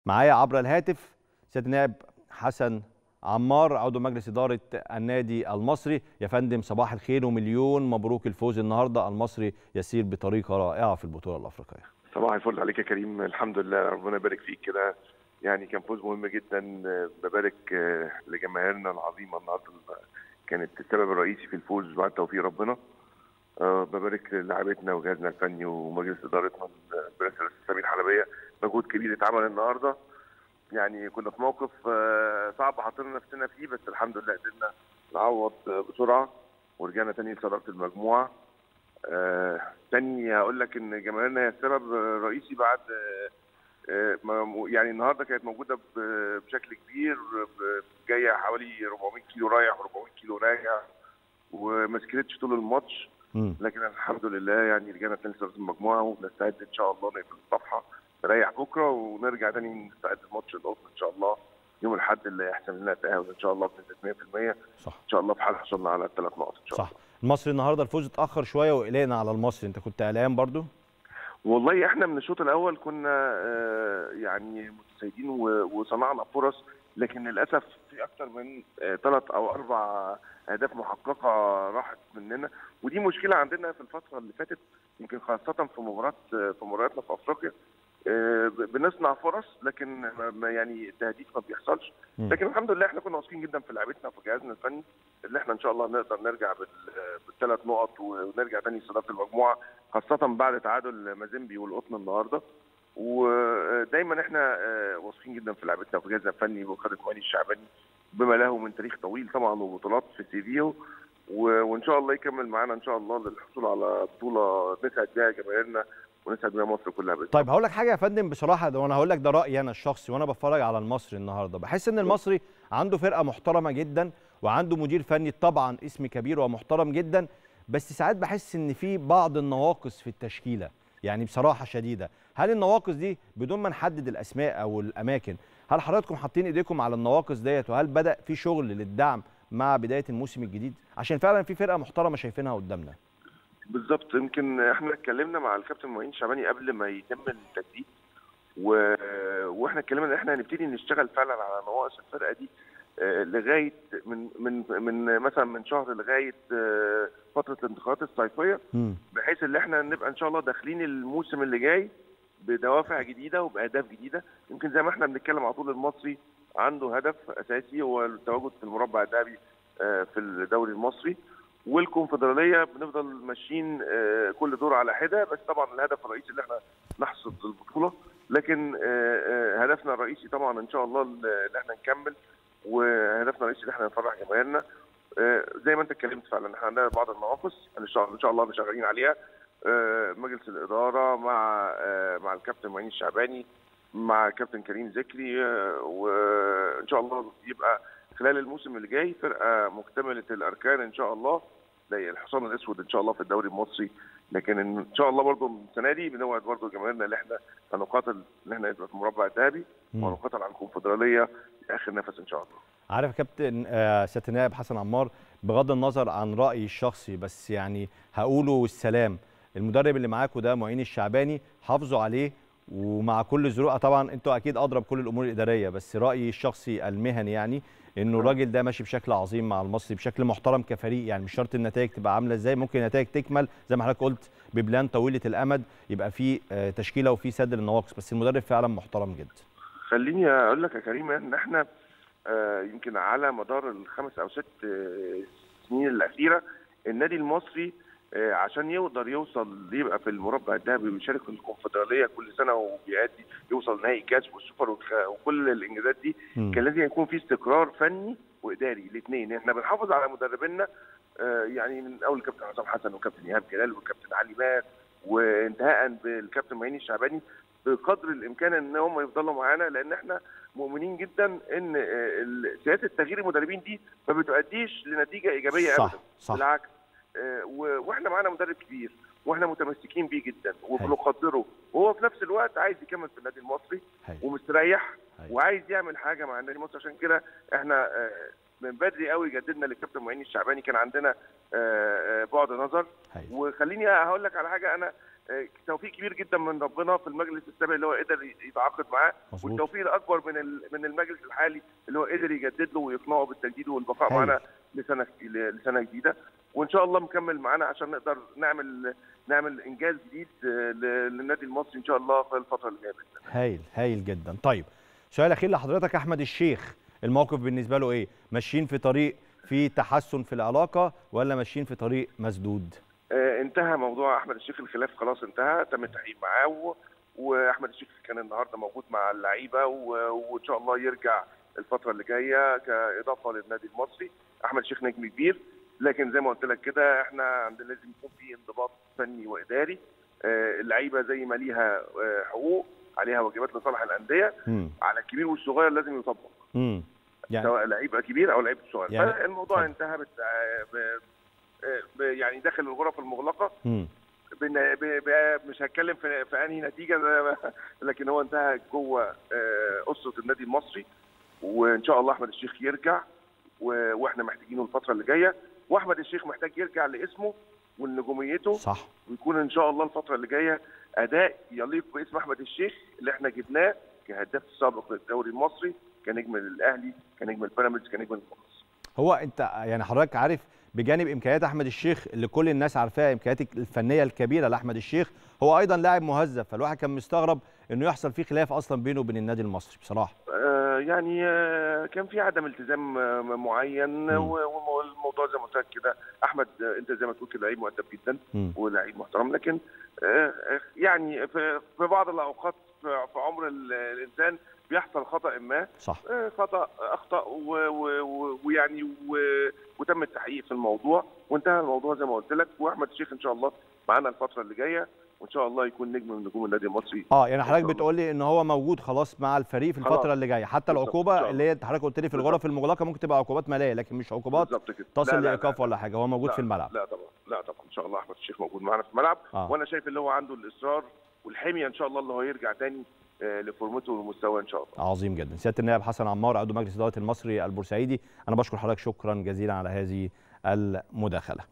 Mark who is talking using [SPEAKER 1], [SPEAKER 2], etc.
[SPEAKER 1] معايا عبر الهاتف سياده النائب حسن عمار عضو مجلس اداره النادي المصري يا فندم صباح الخير ومليون مبروك الفوز النهارده المصري يسير بطريقه رائعه في البطوله الافريقيه
[SPEAKER 2] صباح الفل عليك يا كريم الحمد لله ربنا يبارك فيك كده يعني كان فوز مهم جدا ببارك لجماهيرنا العظيمه النهارده كانت السبب الرئيسي في الفوز بعد توفيق ربنا أه ببارك للاعبتنا وجهازنا الفني ومجلس ادارتنا برئاسه الاستاذ سمير حلبيه مجهود كبير اتعمل النهارده يعني كنا في موقف صعب حاطين نفسنا فيه بس الحمد لله قدرنا نعوض بسرعه ورجعنا تاني لصداره المجموعه آه تاني هقول لك ان جماهيرنا هي السبب الرئيسي بعد آه يعني النهارده كانت موجوده بشكل كبير جايه حوالي 400 كيلو رايح و400 كيلو راجع وما سكتتش طول الماتش لكن الحمد لله يعني رجعنا تاني لصداره المجموعه وبنستعد ان شاء الله نقفل الصفحه نريح بكره ونرجع تاني نستعد الماتش القطن ان شاء الله يوم الاحد اللي هيحسم لنا التاهل ان شاء الله بنسبه 100%
[SPEAKER 1] صح
[SPEAKER 2] ان شاء الله في حال حصلنا على الثلاث نقط ان شاء
[SPEAKER 1] صح. الله صح المصري النهارده الفوز اتاخر شويه وقلقنا على المصري انت كنت قلقان برضو
[SPEAKER 2] والله احنا من الشوط الاول كنا يعني متسيدين وصنعنا فرص لكن للاسف في اكثر من ثلاث او اربع اهداف محققه راحت مننا ودي مشكله عندنا في الفتره اللي فاتت يمكن خاصه في مباراه في مبارياتنا في افريقيا بنصنع فرص لكن ما يعني التهديف ما بيحصلش لكن الحمد لله احنا كنا واثقين جدا في لعيبتنا وفي جهازنا الفني اللي احنا ان شاء الله نقدر نرجع بالثلاث نقط ونرجع تاني لصداره المجموعه خاصه بعد تعادل مازيمبي والقطن النهارده ودايما احنا واثقين جدا في لعيبتنا وفي جهازنا الفني وقاده مالي الشعباني بما له من تاريخ طويل طبعا وبطولات في سيفيو وان شاء الله يكمل معانا ان شاء الله للحصول على بطوله نسعد بها جماهيرنا ونسعد بيها مصر كلها بإذن
[SPEAKER 1] طيب هقول لك حاجه يا فندم بصراحه ده وانا هقول لك ده رايي انا الشخصي وانا بتفرج على المصري النهارده بحس ان المصري عنده فرقه محترمه جدا وعنده مدير فني طبعا اسم كبير ومحترم جدا بس ساعات بحس ان في بعض النواقص في التشكيله يعني بصراحه شديده هل النواقص دي بدون ما نحدد الاسماء او الاماكن هل حضراتكم حاطين ايديكم على النواقص ديت وهل بدا في شغل للدعم مع بدايه الموسم الجديد عشان فعلا في فرقه محترمه شايفينها قدامنا
[SPEAKER 2] بالظبط يمكن احنا اتكلمنا مع الكابتن معين شعباني قبل ما يتم التجديد و... واحنا اتكلمنا ان احنا هنبتدي نشتغل فعلا على نواقص الفرقه دي لغايه من من من مثلا من شهر لغايه فتره الانتخابات الصيفيه بحيث ان احنا نبقى ان شاء الله داخلين الموسم اللي جاي بدوافع جديده وباهداف جديده يمكن زي ما احنا بنتكلم على طول المصري عنده هدف اساسي هو التواجد في المربع الذهبي في الدوري المصري والكونفدراليه بنفضل ماشيين كل دور على حده بس طبعا الهدف الرئيسي اللي احنا نحصد البطوله لكن هدفنا الرئيسي طبعا ان شاء الله ان احنا نكمل وهدفنا الرئيسي ان احنا نفرح جماهيرنا زي ما انت اتكلمت فعلا احنا عندنا بعض النواقص ان شاء الله شغالين عليها مجلس الاداره مع مع الكابتن معين الشعباني مع الكابتن كريم ذكري وان شاء الله يبقى خلال الموسم اللي جاي فرقه مكتمله الاركان ان شاء الله زي الحصان الاسود ان شاء الله في الدوري المصري لكن ان شاء الله برضه السنه دي بنوعد برضه جماهيرنا اللي احنا هنقاتل ان احنا نبقى في المربع الذهبي وهنقاتل على الكونفدراليه لاخر نفس ان شاء الله.
[SPEAKER 1] عارف يا كابتن آه سياده النائب حسن عمار بغض النظر عن رايي الشخصي بس يعني هقوله والسلام المدرب اللي معاكم ده معين الشعباني حافظوا عليه ومع كل الظروف طبعا انتوا اكيد اضرب كل الامور الاداريه بس رايي الشخصي المهني يعني انه الراجل ده ماشي بشكل عظيم مع المصري بشكل محترم كفريق يعني مش شرط النتائج تبقى عامله ازاي ممكن النتائج تكمل زي ما حضرتك قلت ببلان طويله الامد يبقى في تشكيله وفي سد للنواقص بس المدرب فعلا محترم جدا
[SPEAKER 2] خليني اقول لك يا كريم ان احنا يمكن على مدار الخمس او ست سنين الاخيره النادي المصري عشان يقدر يوصل يبقى في المربع الذهبي ويشارك في الكونفدراليه كل سنه وبيأدي يوصل نهائي كاس والسوبر وكل الانجازات دي م. كان لازم يكون في استقرار فني واداري الاثنين احنا بنحافظ على مدربينا يعني من اول كابتن حسام حسن وكابتن ايهاب جلال وكابتن علي مات وانتهاء بالكابتن معين الشعباني بقدر الامكان ان هم يفضلوا معانا لان احنا مؤمنين جدا ان سياسه تغيير المدربين دي ما بتؤديش لنتيجه ايجابيه
[SPEAKER 1] صح
[SPEAKER 2] ابدا
[SPEAKER 1] صح
[SPEAKER 2] بالعكس واحنا معانا مدرب كبير واحنا متمسكين بيه جدا وبنقدره وهو في نفس الوقت عايز يكمل في النادي المصري
[SPEAKER 1] هي.
[SPEAKER 2] ومستريح
[SPEAKER 1] هي.
[SPEAKER 2] وعايز يعمل حاجه مع النادي المصري عشان كده احنا من بدري قوي جددنا للكابتن معين الشعباني كان عندنا بعد نظر
[SPEAKER 1] هي.
[SPEAKER 2] وخليني هقول لك على حاجه انا آه، توفيق كبير جدا من ربنا في المجلس السابق اللي هو قدر يتعاقد معاه
[SPEAKER 1] مظبوط.
[SPEAKER 2] والتوفيق الاكبر من ال- من المجلس الحالي اللي هو قدر يجدد له ويقنعه بالتجديد والبقاء
[SPEAKER 1] هايل.
[SPEAKER 2] معانا لسنه لسنه جديده وان شاء الله مكمل معانا عشان نقدر نعمل نعمل انجاز جديد آه، ل- للنادي المصري ان شاء الله في الفتره اللي جايه بإذن الله.
[SPEAKER 1] هايل هايل جدا طيب سؤال اخير لحضرتك احمد الشيخ الموقف بالنسبه له ايه ماشيين في طريق في تحسن في العلاقه ولا ماشيين في طريق مسدود
[SPEAKER 2] آه، انتهى موضوع احمد الشيخ الخلاف خلاص انتهى تم التحقيق معاه و- واحمد الشيخ كان النهارده موجود مع اللعيبه و- وان شاء الله يرجع الفتره اللي جايه كاضافه للنادي المصري احمد الشيخ نجم كبير لكن زي ما قلت لك كده احنا عندنا لازم يكون في انضباط فني واداري آه، اللعيبه زي ما ليها آه، حقوق عليها واجبات لصالح الانديه
[SPEAKER 1] امم
[SPEAKER 2] على الكبير والصغير لازم يطبق
[SPEAKER 1] امم يعني
[SPEAKER 2] سواء لعيب كبير او لعيب صغير
[SPEAKER 1] يعني-
[SPEAKER 2] فالموضوع
[SPEAKER 1] اتفضل.
[SPEAKER 2] انتهى بت... ب... ب... يعني داخل الغرف المغلقه
[SPEAKER 1] امم
[SPEAKER 2] بن... ب... ب... مش هتكلم في, في انهي نتيجه لكن هو انتهى جوه آه، اسره النادي المصري وان شاء الله احمد الشيخ يرجع و... واحنا محتاجينه الفتره اللي جايه واحمد الشيخ محتاج يرجع لاسمه ونجوميته
[SPEAKER 1] صح
[SPEAKER 2] ويكون ان شاء الله الفتره اللي جايه اداء يليق باسم احمد الشيخ اللي احنا جبناه كهداف السابق للدوري المصري كنجم الاهلي كنجم البيراميدز كنجم المقص
[SPEAKER 1] هو انت يعني حضرتك عارف بجانب امكانيات احمد الشيخ اللي كل الناس عارفاها امكانيات الفنيه الكبيره لاحمد الشيخ هو ايضا لاعب مهذب فالواحد كان مستغرب انه يحصل فيه خلاف اصلا بينه وبين النادي المصري بصراحه
[SPEAKER 2] آه يعني آه كان في عدم التزام آه معين
[SPEAKER 1] مم.
[SPEAKER 2] و- والموضوع زي ما قلت لك كده احمد آه انت زي ما تقول كده لعيب مؤدب جدا
[SPEAKER 1] مم.
[SPEAKER 2] ولعيب محترم لكن آه آه، يعني في في بعض الاوقات في في عمر ال- الانسان بيحصل خطا ما
[SPEAKER 1] صح
[SPEAKER 2] آه، خطا اخطا و- و- و- ويعني و- وتم التحقيق في الموضوع وانتهى الموضوع زي ما قلت لك واحمد الشيخ ان شاء الله معانا الفتره اللي جايه وان شاء الله يكون نجم من نجوم النادي المصري
[SPEAKER 1] اه يعني
[SPEAKER 2] إن
[SPEAKER 1] حضرتك
[SPEAKER 2] شاء الله.
[SPEAKER 1] بتقول لي ان هو موجود خلاص مع الفريق في
[SPEAKER 2] خلاص.
[SPEAKER 1] الفتره اللي جايه حتى
[SPEAKER 2] بالظبط. إن شاء
[SPEAKER 1] العقوبه
[SPEAKER 2] الله.
[SPEAKER 1] اللي هي انت حضرتك قلت لي في الغرف المغلقه ممكن تبقى عقوبات ماليه لكن مش عقوبات
[SPEAKER 2] بالظبط كده
[SPEAKER 1] تصل
[SPEAKER 2] لا، لا، لا،
[SPEAKER 1] لايقاف ولا حاجه هو موجود
[SPEAKER 2] لا،
[SPEAKER 1] في الملعب
[SPEAKER 2] لا طبعا لا طبعا ان شاء الله احمد الشيخ موجود معانا في الملعب
[SPEAKER 1] آه.
[SPEAKER 2] وانا شايف اللي هو عنده الاصرار والحميه ان شاء الله اللي هو يرجع تاني آه، لفورمته والمستوى ان شاء الله
[SPEAKER 1] عظيم جدا سياده النائب حسن عمار عضو مجلس اداره المصري البورسعيدي انا بشكر حضرتك شكرا جزيلا على هذه المداخله